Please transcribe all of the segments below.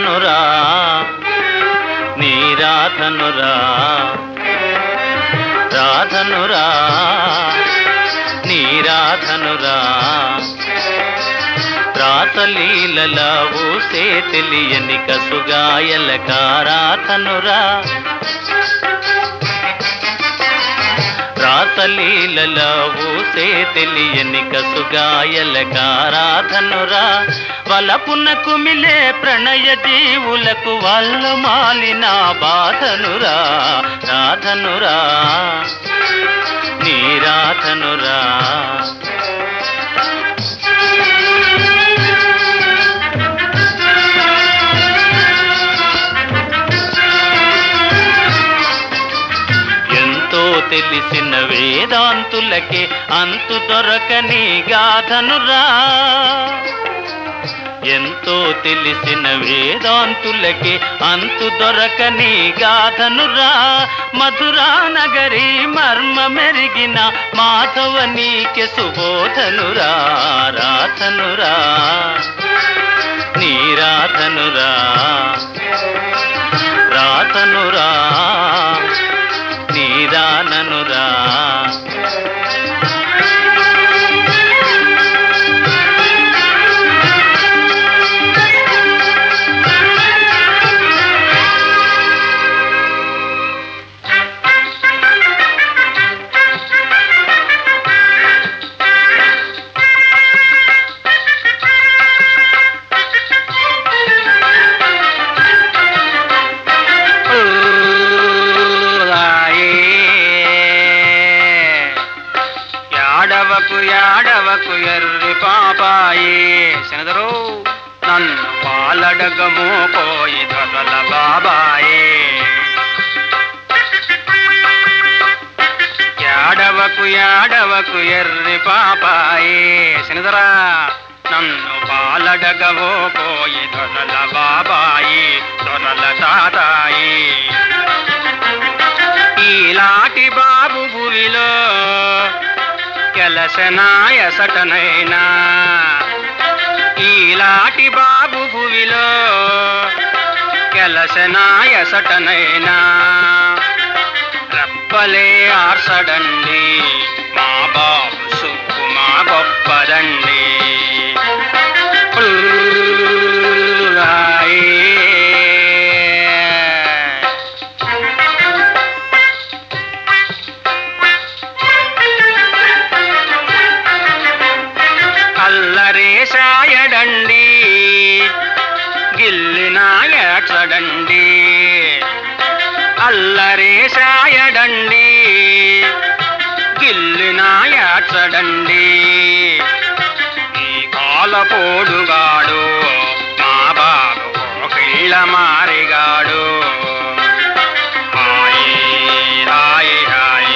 రాధనురా నీ రాధనురా రాధనురా నీ రాధనురా రాసలీలల ఊసే తెలియని కసుగాయల కారాధనురా రాసలీలల ఊసే తెలియని కసుగాయల కారాధనురా వలపున కుమిలే ప్రణయ జీవులకు వాళ్ళ మాలిన బాధనురా రాధనురా నీ రాధనురా ఎంతో తెలిసిన వేదాంతులకే అంతు దొరకని గాథనురా ఎంతో తెలిసిన వేదాంతులకే అంతు దొరకని గాథనురా మధురా నగరి మర్మ మెరిగిన మాధవ నీకె సుబోధనురా రాధనురా నీ రాధనురా రాధనురా నీరాననురా యాడవకు యాడవకు ఎర్రి పాపాయి శనదరు నన్ను పాలడగము పోయి దొరల బాబాయే యాడవకు యాడవకు ఎర్రి పాపాయి శనదరా నన్ను పాలడగవో పోయి దొరల బాబాయి దొరల తాతాయి ఈలాటి బాబు భువిలో కెలసనాయ సటనైనా ఈలాటి బాబు భువిలో కెలసనాయ సటనైనా రప్పలే ఆర్సడండి మా బాబు సుక్కు మా గొప్పదండి ఉల్లాయే. అల్లరేశాయడండి గిల్లినాయడండి అల్లరేశాయడండి గిల్లినాయడండి ఈ కాలపోడుగాడు మా బాబు కిళ్ళ మారిగాడు హాయ్ హాయ్ హాయ్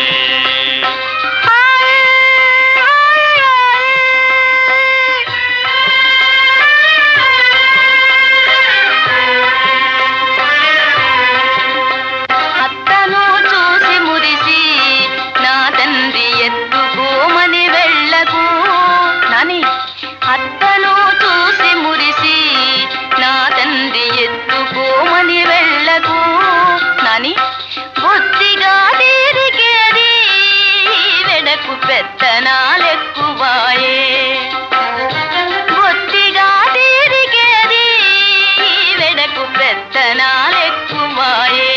అత్తను చూసి మురిసి నా తండ్రి ఎత్తుకోమని వెళ్ళకు నాని అత్తను చూసి మురిసి నా తండ్రి ఎత్తుకోమని వెళ్ళకు నాని బొత్తిగా తీరికేది వెడకు పెత్తనాలెక్కువాయే బొత్తిగా తీరికేది వెడకు పెత్తనాలెక్కువాయే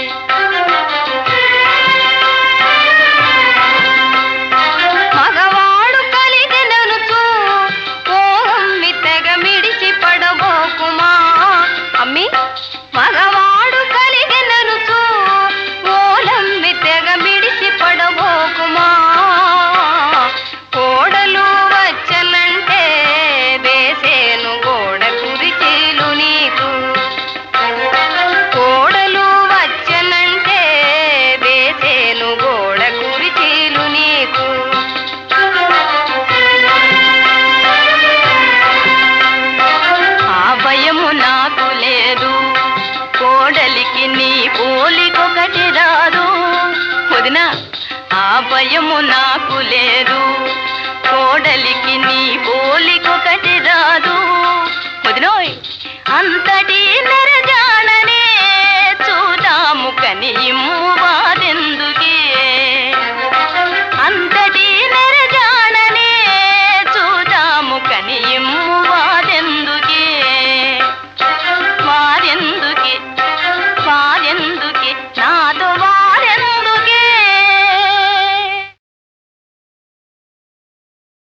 మగవాడు కలిగిననుచు ఓ అమ్మి తెగ మిడిసి పడబోకుమా అమ్మి మగవాడు కలిగిననుచు ఓలమ్మి తెగ మిడిసి పడబోకుమా కోడలు వచ్చనంటే వేసేను గోడ కురిచీలు నీకు కోడలు వచ్చనంటే వేసేను గోడ కురిచీలు నీకు ఆ భయము నాకు లేదు కోడలికి నీ పోలికొకటి రాదు వదిన ఆ భయము నాకు లేదు కోడలికి నీ పోలికొకటి రాదు వదినోయ్ అంతటి నెరజ